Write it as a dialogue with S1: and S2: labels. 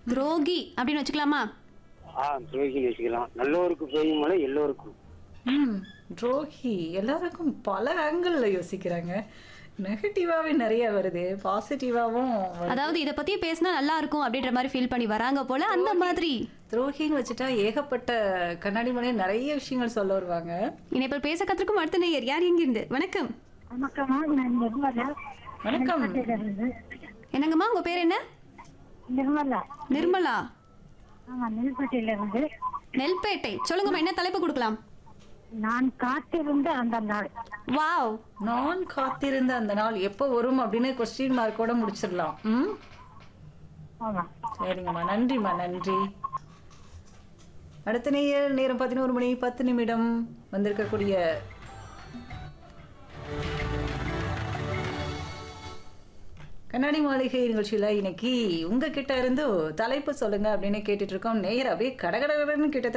S1: துரோகி அப்படின்னு வச்சுக்கலாமா
S2: ஆ துரோகின்னு வச்சுக்கலாம் நல்லோருக்கு பெய்யும் மழை எல்லோருக்கும்
S3: ம் துரோகி எல்லாருக்கும் பல ஆங்கிள் யோசிக்கிறாங்க நெகட்டிவாவே நிறைய வருது பாசிட்டிவாவும்
S1: அதாவது இத பத்தி பேசினா நல்லா இருக்கும் அப்படின்ற மாதிரி ஃபீல் பண்ணி வராங்க போல அந்த மாதிரி
S3: துரோகின்னு வச்சுட்டா ஏகப்பட்ட கண்ணாடி மலை நிறைய விஷயங்கள் சொல்ல வருவாங்க
S1: இணைப்பில் பேச கத்திருக்கும் அடுத்த நேயர் யார் எங்கிருந்து வணக்கம்
S4: வணக்கம்மா நான் நிர்மலா
S3: வணக்கம்
S4: இருந்து
S1: என்னங்கம்மா உங்க பேர் என்ன
S4: நிர்மலா
S1: நிர்மலா
S4: ஆமா நெல்பட்டியில இருந்து
S1: நெல்பேட்டை சொல்லுங்கம்மா என்ன தலைப்பு கொடுக்கலாம்
S4: நான் காத்திருந்த அந்த நாள்
S1: வாவ்
S3: நான் காத்திருந்த அந்த நாள் எப்போ வரும் அப்படின்னு கொஸ்டின் மார்க்கோட முடிச்சிடலாம் ம்
S4: ஆமா
S3: சரிங்கம்மா நன்றிம்மா நன்றி அடுத்த நேயர் நேரம் பதினோரு மணி பத்து நிமிடம் வந்திருக்கக்கூடிய கண்ணாடி மாளிகை நிகழ்ச்சியில இன்னைக்கு உங்ககிட்ட இருந்து தலைப்பு சொல்லுங்க அப்படின்னு கேட்டுட்டு இருக்கோம் நேயர் அப்படியே கடகடன்னு கிட்ட